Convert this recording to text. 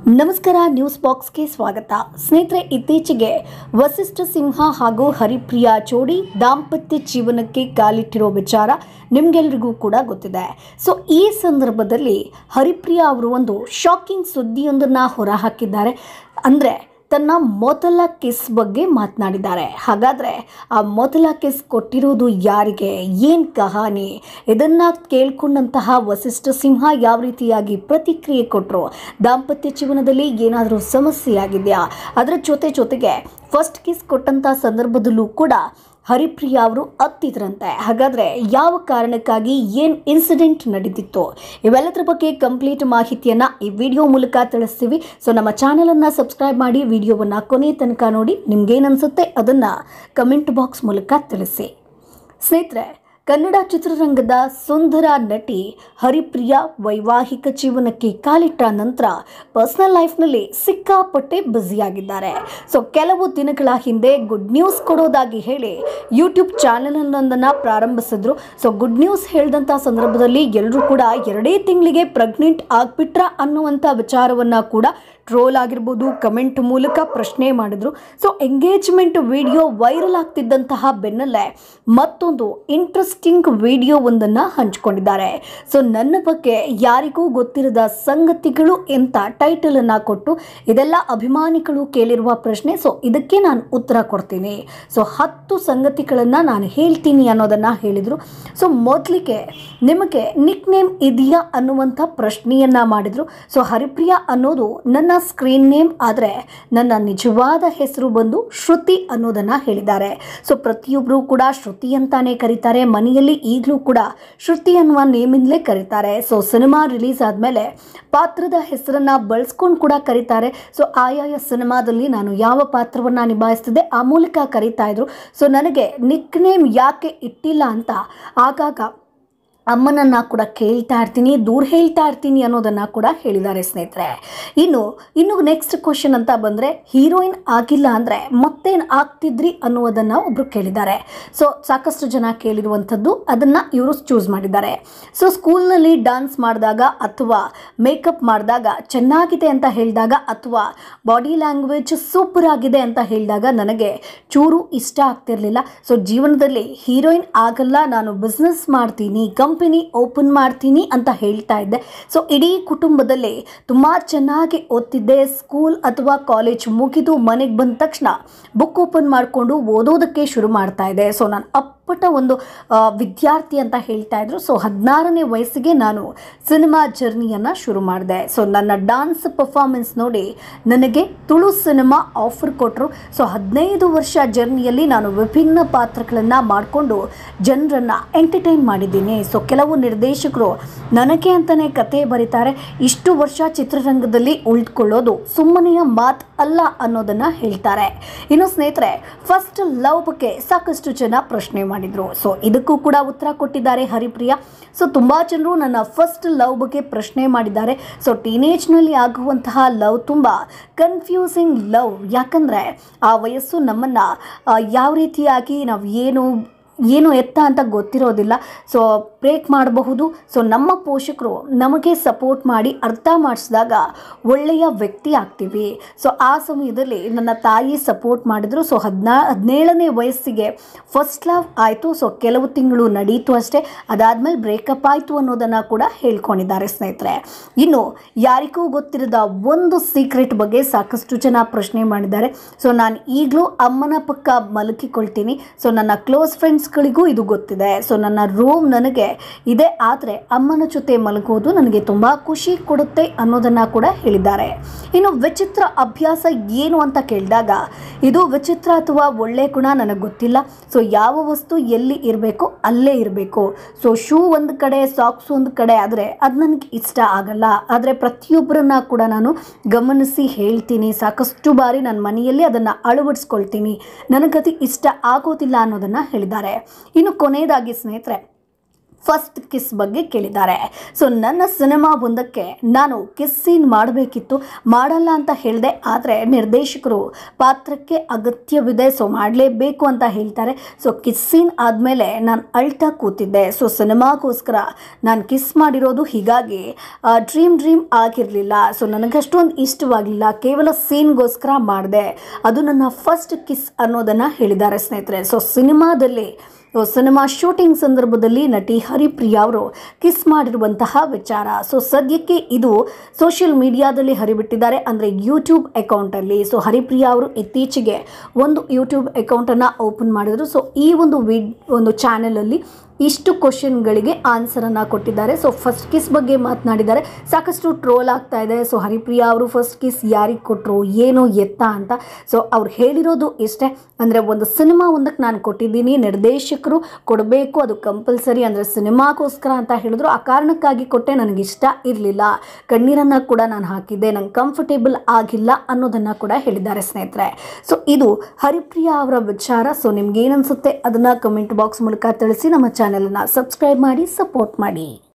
ನಮಸ್ಕಾರ ನ್ಯೂಸ್ ಬಾಕ್ಸ್ಗೆ ಸ್ವಾಗತ ಸ್ನೇಹಿತರೆ ಇತ್ತೀಚೆಗೆ ವಸಿಷ್ಠ ಸಿಂಹ ಹಾಗೂ ಹರಿಪ್ರಿಯಾ ಜೋಡಿ ದಾಂಪತ್ಯ ಜೀವನಕ್ಕೆ ಕಾಲಿಟ್ಟಿರೋ ವಿಚಾರ ನಿಮ್ಗೆಲ್ರಿಗೂ ಕೂಡ ಗೊತ್ತಿದೆ ಸೊ ಈ ಸಂದರ್ಭದಲ್ಲಿ ಹರಿಪ್ರಿಯಾ ಅವರು ಒಂದು ಶಾಕಿಂಗ್ ಸುದ್ದಿಯೊಂದನ್ನು ಹೊರಹಾಕಿದ್ದಾರೆ ಅಂದರೆ ತನ್ನ ಮೊದಲ ಕಿಸ್ ಬಗ್ಗೆ ಮಾತನಾಡಿದ್ದಾರೆ ಹಾಗಾದರೆ ಆ ಮೊದಲ ಕಿಸ್ ಕೊಟ್ಟಿರೋದು ಯಾರಿಗೆ ಏನು ಕಹಾನಿ ಇದನ್ನು ಕೇಳ್ಕೊಂಡಂತಹ ವಸಿಷ್ಠ ಸಿಂಹ ಯಾವ ರೀತಿಯಾಗಿ ಪ್ರತಿಕ್ರಿಯೆ ಕೊಟ್ಟರು ದಾಂಪತ್ಯ ಜೀವನದಲ್ಲಿ ಏನಾದರೂ ಸಮಸ್ಯೆ ಆಗಿದೆಯಾ ಅದರ ಜೊತೆ ಜೊತೆಗೆ ಫಸ್ಟ್ ಕಿಸ್ ಕೊಟ್ಟಂಥ ಸಂದರ್ಭದಲ್ಲೂ ಕೂಡ ಹರಿಪ್ರಿಯಾ ಅವರು ಅತ್ತಿದ್ರಂತೆ ಹಾಗಾದರೆ ಯಾವ ಕಾರಣಕ್ಕಾಗಿ ಏನು ಇನ್ಸಿಡೆಂಟ್ ನಡೀತಿತ್ತು ಇವೆಲ್ಲದರ ಬಗ್ಗೆ ಕಂಪ್ಲೀಟ್ ಮಾಹಿತಿಯನ್ನು ಈ ವಿಡಿಯೋ ಮೂಲಕ ತಿಳಿಸ್ತೀವಿ ಸೊ ನಮ್ಮ ಚಾನಲನ್ನು ಸಬ್ಸ್ಕ್ರೈಬ್ ಮಾಡಿ ವಿಡಿಯೋವನ್ನು ಕೊನೆ ತನಕ ನೋಡಿ ನಿಮ್ಗೇನನ್ಸುತ್ತೆ ಅದನ್ನು ಕಮೆಂಟ್ ಬಾಕ್ಸ್ ಮೂಲಕ ತಿಳಿಸಿ ಸ್ನೇಹಿತರೆ ಕನ್ನಡ ಚಿತ್ರರಂಗದ ಸುಂದರ ನಟಿ ಹರಿಪ್ರಿಯಾ ವೈವಾಹಿಕ ಜೀವನಕ್ಕೆ ಕಾಲಿಟ್ಟ ನಂತರ ಪರ್ಸನಲ್ ಲೈಫ್ನಲ್ಲಿ ಸಿಕ್ಕಾಪಟ್ಟೆ ಬ್ಯುಸಿಯಾಗಿದ್ದಾರೆ ಸೊ ಕೆಲವು ದಿನಗಳ ಹಿಂದೆ ಗುಡ್ ನ್ಯೂಸ್ ಕೊಡೋದಾಗಿ ಹೇಳಿ ಯೂಟ್ಯೂಬ್ ಚಾನಲನ್ನೊಂದನ್ನು ಪ್ರಾರಂಭಿಸಿದ್ರು ಸೊ ಗುಡ್ ನ್ಯೂಸ್ ಹೇಳಿದಂಥ ಸಂದರ್ಭದಲ್ಲಿ ಎಲ್ಲರೂ ಕೂಡ ಎರಡೇ ತಿಂಗಳಿಗೆ ಪ್ರೆಗ್ನೆಂಟ್ ಆಗ್ಬಿಟ್ರ ಅನ್ನುವಂಥ ವಿಚಾರವನ್ನು ಕೂಡ ಟ್ರೋಲ್ ಆಗಿರ್ಬೋದು ಕಮೆಂಟ್ ಮೂಲಕ ಪ್ರಶ್ನೆ ಮಾಡಿದ್ರು ಸೊ ಎಂಗೇಜ್ಮೆಂಟ್ ವಿಡಿಯೋ ವೈರಲ್ ಆಗ್ತಿದ್ದಂತಹ ಬೆನ್ನಲ್ಲೇ ಮತ್ತೊಂದು ಇಂಟ್ರೆಸ್ಟಿಂಗ್ ವಿಡಿಯೋ ಒಂದನ್ನು ಹಂಚಿಕೊಂಡಿದ್ದಾರೆ ಸೊ ನನ್ನ ಬಗ್ಗೆ ಯಾರಿಗೂ ಗೊತ್ತಿರದ ಸಂಗತಿಗಳು ಅಂತ ಟೈಟಲನ್ನು ಕೊಟ್ಟು ಇದೆಲ್ಲ ಅಭಿಮಾನಿಗಳು ಕೇಳಿರುವ ಪ್ರಶ್ನೆ ಸೊ ಇದಕ್ಕೆ ನಾನು ಉತ್ತರ ಕೊಡ್ತೀನಿ ಸೊ ಹತ್ತು ಸಂಗತಿಗಳನ್ನು ನಾನು ಹೇಳ್ತೀನಿ ಅನ್ನೋದನ್ನು ಹೇಳಿದರು ಸೊ ಮೊದಲಿಗೆ ನಿಮಗೆ ನಿಕ್ ನೇಮ್ ಇದೆಯಾ ಅನ್ನುವಂಥ ಪ್ರಶ್ನೆಯನ್ನು ಮಾಡಿದರು ಸೊ ಹರಿಪ್ರಿಯಾ ಅನ್ನೋದು ನನ್ನ ಸ್ಕ್ರೀನ್ ನೇಮ್ ಆದರೆ ನನ್ನ ನಿಜವಾದ ಹೆಸರು ಬಂದು ಶ್ರುತಿ ಅನ್ನೋದನ್ನು ಹೇಳಿದ್ದಾರೆ ಸೊ ಪ್ರತಿಯೊಬ್ಬರು ಕೂಡ ಶ್ರುತಿ ಅಂತಾನೆ ಕರೀತಾರೆ ಮನೆಯಲ್ಲಿ ಈಗಲೂ ಕೂಡ ಶ್ರುತಿ ಅನ್ನುವ ನೇಮಿಂದಲೇ ಕರೀತಾರೆ ಸೊ ಸಿನಿಮಾ ರಿಲೀಸ್ ಆದಮೇಲೆ ಪಾತ್ರದ ಹೆಸರನ್ನು ಬಳಸ್ಕೊಂಡು ಕೂಡ ಕರೀತಾರೆ ಸೊ ಆಯಾಯ ಸಿನಿಮಾದಲ್ಲಿ ನಾನು ಯಾವ ಪಾತ್ರವನ್ನು ನಿಭಾಯಿಸ್ತಿದ್ದೆ ಆ ಮೂಲಕ ಕರೀತಾ ಇದ್ರು ಸೊ ನನಗೆ ನಿಕ್ ನೇಮ್ ಯಾಕೆ ಇಟ್ಟಿಲ್ಲ ಅಂತ ಆಗಾಗ ಅಮ್ಮನನ್ನ ಕೂಡ ಕೇಳ್ತಾ ಇರ್ತೀನಿ ದೂರ ಹೇಳ್ತಾ ಇರ್ತೀನಿ ಅನ್ನೋದನ್ನು ಕೂಡ ಹೇಳಿದ್ದಾರೆ ಸ್ನೇಹಿತರೆ ಇನ್ನು ಇನ್ನು ನೆಕ್ಸ್ಟ್ ಕ್ವಶನ್ ಅಂತ ಬಂದರೆ ಹೀರೋಯಿನ್ ಆಗಿಲ್ಲ ಅಂದರೆ ಮತ್ತೇನು ಆಗ್ತಿದ್ರಿ ಅನ್ನುವುದನ್ನು ಒಬ್ಬರು ಕೇಳಿದ್ದಾರೆ ಸೊ ಸಾಕಷ್ಟು ಜನ ಕೇಳಿರುವಂಥದ್ದು ಅದನ್ನು ಇವರು ಚೂಸ್ ಮಾಡಿದ್ದಾರೆ ಸೊ ಸ್ಕೂಲ್ನಲ್ಲಿ ಡಾನ್ಸ್ ಮಾಡಿದಾಗ ಅಥವಾ ಮೇಕಪ್ ಮಾಡಿದಾಗ ಚೆನ್ನಾಗಿದೆ ಅಂತ ಹೇಳಿದಾಗ ಅಥವಾ ಬಾಡಿ ಲ್ಯಾಂಗ್ವೇಜ್ ಸೂಪರ್ ಆಗಿದೆ ಅಂತ ಹೇಳಿದಾಗ ನನಗೆ ಚೂರು ಇಷ್ಟ ಆಗ್ತಿರ್ಲಿಲ್ಲ ಸೊ ಜೀವನದಲ್ಲಿ ಹೀರೋಯಿನ್ ಆಗಲ್ಲ ನಾನು ಬಿಸ್ನೆಸ್ ಮಾಡ್ತೀನಿ ಕಂಪನಿ ಓಪನ್ ಮಾಡ್ತೀನಿ ಅಂತ ಹೇಳ್ತಾ ಇದ್ದೆ ಸೊ ಇಡೀ ಕುಟುಂಬದಲ್ಲಿ ತುಂಬ ಚೆನ್ನಾಗಿ ಓದ್ತಿದ್ದೆ ಸ್ಕೂಲ್ ಅಥವಾ ಕಾಲೇಜ್ ಮುಗಿದು ಮನೆಗೆ ಬಂದ ತಕ್ಷಣ ಬುಕ್ ಓಪನ್ ಮಾಡಿಕೊಂಡು ಓದೋದಕ್ಕೆ ಶುರು ಮಾಡ್ತಾ ಇದ್ದೆ ಸೊ ನಾನು ಅಪ್ಪಟ ಒಂದು ಆ, ವಿದ್ಯಾರ್ಥಿ ಅಂತ ಹೇಳ್ತಾ ಇದ್ರು ಸೊ ಹದಿನಾರನೇ ವಯಸ್ಸಿಗೆ ನಾನು ಸಿನಿಮಾ ಜರ್ನಿಯನ್ನು ಶುರು ಮಾಡಿದೆ ಸೊ ನನ್ನ ಡಾನ್ಸ್ ಪರ್ಫಾರ್ಮೆನ್ಸ್ ನೋಡಿ ನನಗೆ ತುಳು ಸಿನಿಮಾ ಆಫರ್ ಕೊಟ್ಟರು ಸೊ ಹದಿನೈದು ವರ್ಷ ಜರ್ನಿಯಲ್ಲಿ ನಾನು ವಿಭಿನ್ನ ಪಾತ್ರಗಳನ್ನು ಮಾಡಿಕೊಂಡು ಜನರನ್ನು ಎಂಟರ್ಟೈನ್ ಮಾಡಿದ್ದೀನಿ ಸೊ ಕೆಲವು ನಿರ್ದೇಶಕರು ನನಗೆ ಅಂತಲೇ ಕತೆ ಬರೀತಾರೆ ಇಷ್ಟು ವರ್ಷ ಚಿತ್ರರಂಗದಲ್ಲಿ ಉಳಿದುಕೊಳ್ಳೋದು ಸುಮ್ಮನೆಯ ಮಾತು ಅಲ್ಲ ಅನ್ನೋದನ್ನು ಹೇಳ್ತಾರೆ ಇನ್ನು ಸ್ನೇಹಿತರೆ ಫಸ್ಟ್ ಲವ್ ಬಗ್ಗೆ ಸಾಕಷ್ಟು ಜನ ಪ್ರಶ್ನೆ ಮಾಡಿದರು ಸೊ ಇದಕ್ಕೂ ಕೂಡ ಉತ್ತರ ಕೊಟ್ಟಿದ್ದಾರೆ ಹರಿಪ್ರಿಯಾ ಸೊ ತುಂಬ ಜನರು ನನ್ನ ಫಸ್ಟ್ ಲವ್ ಬಗ್ಗೆ ಪ್ರಶ್ನೆ ಮಾಡಿದ್ದಾರೆ ಸೊ ಟೀನೇಜ್ನಲ್ಲಿ ಆಗುವಂತಹ ಲವ್ ತುಂಬ ಕನ್ಫ್ಯೂಸಿಂಗ್ ಲವ್ ಯಾಕಂದರೆ ಆ ವಯಸ್ಸು ನಮ್ಮನ್ನು ಯಾವ ರೀತಿಯಾಗಿ ನಾವು ಏನು ಏನು ಎತ್ತ ಅಂತ ಗೊತ್ತಿರೋದಿಲ್ಲ ಸೊ ಬ್ರೇಕ್ ಮಾಡಬಹುದು ಸೊ ನಮ್ಮ ಪೋಷಕರು ನಮಗೆ ಸಪೋರ್ಟ್ ಮಾಡಿ ಅರ್ಥ ಮಾಡಿಸಿದಾಗ ಒಳ್ಳೆಯ ವ್ಯಕ್ತಿ ಆಗ್ತೀವಿ ಸೊ ಆ ಸಮಯದಲ್ಲಿ ನನ್ನ ತಾಯಿ ಸಪೋರ್ಟ್ ಮಾಡಿದ್ರು ಸೊ ಹದಿನಾ ಹದಿನೇಳನೇ ವಯಸ್ಸಿಗೆ ಫಸ್ಟ್ ಲವ್ ಆಯಿತು ಸೊ ಕೆಲವು ತಿಂಗಳು ನಡೀತು ಅಷ್ಟೇ ಅದಾದಮೇಲೆ ಬ್ರೇಕಪ್ ಆಯಿತು ಅನ್ನೋದನ್ನು ಕೂಡ ಹೇಳ್ಕೊಂಡಿದ್ದಾರೆ ಸ್ನೇಹಿತರೆ ಇನ್ನು ಯಾರಿಗೂ ಗೊತ್ತಿರದ ಒಂದು ಸೀಕ್ರೆಟ್ ಬಗ್ಗೆ ಸಾಕಷ್ಟು ಜನ ಪ್ರಶ್ನೆ ಮಾಡಿದ್ದಾರೆ ಸೊ ನಾನು ಈಗಲೂ ಅಮ್ಮನ ಪಕ್ಕ ಮಲಗಿಕೊಳ್ತೀನಿ ಸೊ ನನ್ನ ಕ್ಲೋಸ್ ಫ್ರೆಂಡ್ಸ್ಗಳಿಗೂ ಇದು ಗೊತ್ತಿದೆ ಸೊ ನನ್ನ ರೂಮ್ ನನಗೆ ಇದೆ ಆದರೆ ಅಮ್ಮನ ಜೊತೆ ಮಲಗೋದು ನನಗೆ ತುಂಬ ಖುಷಿ ಕೊಡುತ್ತೆ ಅನ್ನೋದನ್ನು ಕೂಡ ಹೇಳಿದ್ದಾರೆ ಇನ್ನು ವಿಚಿತ್ರ ಅಭ್ಯಾಸ ಏನು ಅಂತ ಕೇಳಿದಾಗ ಇದು ವಿಚಿತ್ರ ಅಥವಾ ಒಳ್ಳೆಯ ಗುಣ ನನಗೆ ಗೊತ್ತಿಲ್ಲ ಸೊ ಯಾವ ವಸ್ತು ಎಲ್ಲಿ ಇರಬೇಕು ಅಲ್ಲೇ ಇರಬೇಕು ಸೊ ಶೂ ಒಂದು ಕಡೆ ಸಾಕ್ಸ್ ಒಂದು ಕಡೆ ಆದರೆ ಅದು ನನಗೆ ಇಷ್ಟ ಆಗಲ್ಲ ಆದರೆ ಪ್ರತಿಯೊಬ್ಬರನ್ನ ಕೂಡ ನಾನು ಗಮನಿಸಿ ಹೇಳ್ತೀನಿ ಸಾಕಷ್ಟು ಬಾರಿ ನನ್ನ ಮನೆಯಲ್ಲಿ ಅದನ್ನು ಅಳವಡಿಸ್ಕೊಳ್ತೀನಿ ನನಗದು ಇಷ್ಟ ಆಗೋದಿಲ್ಲ ಅನ್ನೋದನ್ನು ಹೇಳಿದ್ದಾರೆ ಇನ್ನು ಕೊನೆಯದಾಗಿ ಸ್ನೇಹಿತರೆ ಫಸ್ಟ್ ಕಿಸ್ ಬಗ್ಗೆ ಕೇಳಿದ್ದಾರೆ ಸೊ ನನ್ನ ಸಿನಿಮಾ ಒಂದಕ್ಕೆ ನಾನು ಕಿಸ್ ಸೀನ್ ಮಾಡಬೇಕಿತ್ತು ಮಾಡಲ್ಲ ಅಂತ ಹೇಳಿದೆ ಆದರೆ ನಿರ್ದೇಶಕರು ಪಾತ್ರಕ್ಕೆ ಅಗತ್ಯವಿದೆ ಸೊ ಮಾಡಲೇಬೇಕು ಅಂತ ಹೇಳ್ತಾರೆ ಸೊ ಕಿಸ್ ಸೀನ್ ಆದಮೇಲೆ ನಾನು ಅಳ್ತಾ ಕೂತಿದ್ದೆ ಸೊ ಸಿನಿಮಾಗೋಸ್ಕರ ನಾನು ಕಿಸ್ ಮಾಡಿರೋದು ಹೀಗಾಗಿ ಡ್ರೀಮ್ ಡ್ರೀಮ್ ಆಗಿರಲಿಲ್ಲ ಸೊ ನನಗಷ್ಟೊಂದು ಇಷ್ಟವಾಗಲಿಲ್ಲ ಕೇವಲ ಸೀನ್ಗೋಸ್ಕರ ಮಾಡಿದೆ ಅದು ನನ್ನ ಫಸ್ಟ್ ಕಿಸ್ ಅನ್ನೋದನ್ನು ಹೇಳಿದ್ದಾರೆ ಸ್ನೇಹಿತರೆ ಸೊ ಸಿನಿಮಾದಲ್ಲಿ ಸೊ ಸಿನಿಮಾ ಶೂಟಿಂಗ್ ಸಂದರ್ಭದಲ್ಲಿ ನಟಿ ಹರಿಪ್ರಿಯಾ ಅವರು ಕಿಸ್ ಮಾಡಿರುವಂತಹ ವಿಚಾರ ಸೊ ಸದ್ಯಕ್ಕೆ ಇದು ಸೋಷಿಯಲ್ ಮೀಡಿಯಾದಲ್ಲಿ ಹರಿಬಿಟ್ಟಿದ್ದಾರೆ ಅಂದರೆ ಯೂಟ್ಯೂಬ್ ಅಕೌಂಟಲ್ಲಿ ಸೊ ಹರಿಪ್ರಿಯಾ ಅವರು ಇತ್ತೀಚೆಗೆ ಒಂದು ಯೂಟ್ಯೂಬ್ ಅಕೌಂಟನ್ನು ಓಪನ್ ಮಾಡಿದರು ಸೊ ಈ ಒಂದು ವಿಡ್ ಒಂದು ಚಾನಲಲ್ಲಿ ಇಷ್ಟು ಕ್ವಶನ್ಗಳಿಗೆ ಆನ್ಸರನ್ನು ಕೊಟ್ಟಿದ್ದಾರೆ ಸೊ ಫಸ್ಟ್ ಕಿಸ್ ಬಗ್ಗೆ ಮಾತನಾಡಿದ್ದಾರೆ ಸಾಕಷ್ಟು ಟ್ರೋಲ್ ಆಗ್ತಾ ಇದೆ ಸೊ ಹರಿಪ್ರಿಯಾ ಅವರು ಫಸ್ಟ್ ಕಿಸ್ ಯಾರಿಗೆ ಕೊಟ್ಟರು ಏನು ಎತ್ತ ಅಂತ ಸೊ ಅವ್ರು ಹೇಳಿರೋದು ಇಷ್ಟೇ ಅಂದರೆ ಒಂದು ಸಿನಿಮಾ ಒಂದಕ್ಕೆ ನಾನು ಕೊಟ್ಟಿದ್ದೀನಿ ನಿರ್ದೇಶಕರು ಕೊಡಬೇಕು ಅದು ಕಂಪಲ್ಸರಿ ಅಂದರೆ ಸಿನಿಮಾಗೋಸ್ಕರ ಅಂತ ಹೇಳಿದ್ರು ಆ ಕಾರಣಕ್ಕಾಗಿ ಕೊಟ್ಟೆ ನನಗೆ ಇಷ್ಟ ಇರಲಿಲ್ಲ ಕಣ್ಣೀರನ್ನು ಕೂಡ ನಾನು ಹಾಕಿದ್ದೆ ನಂಗೆ ಕಂಫರ್ಟೇಬಲ್ ಆಗಿಲ್ಲ ಅನ್ನೋದನ್ನು ಕೂಡ ಹೇಳಿದ್ದಾರೆ ಸ್ನೇಹಿತರೆ ಸೊ ಇದು ಹರಿಪ್ರಿಯಾ ಅವರ ವಿಚಾರ ಸೊ ನಿಮ್ಗೆ ಏನನ್ಸುತ್ತೆ ಅದನ್ನು ಕಮೆಂಟ್ ಬಾಕ್ಸ್ ಮೂಲಕ ತಿಳಿಸಿ ನಮ್ಮ ಚಾನೆಲನ್ನು ಸಬ್ಸ್ಕ್ರೈಬ್ ಮಾಡಿ ಸಪೋರ್ಟ್ ಮಾಡಿ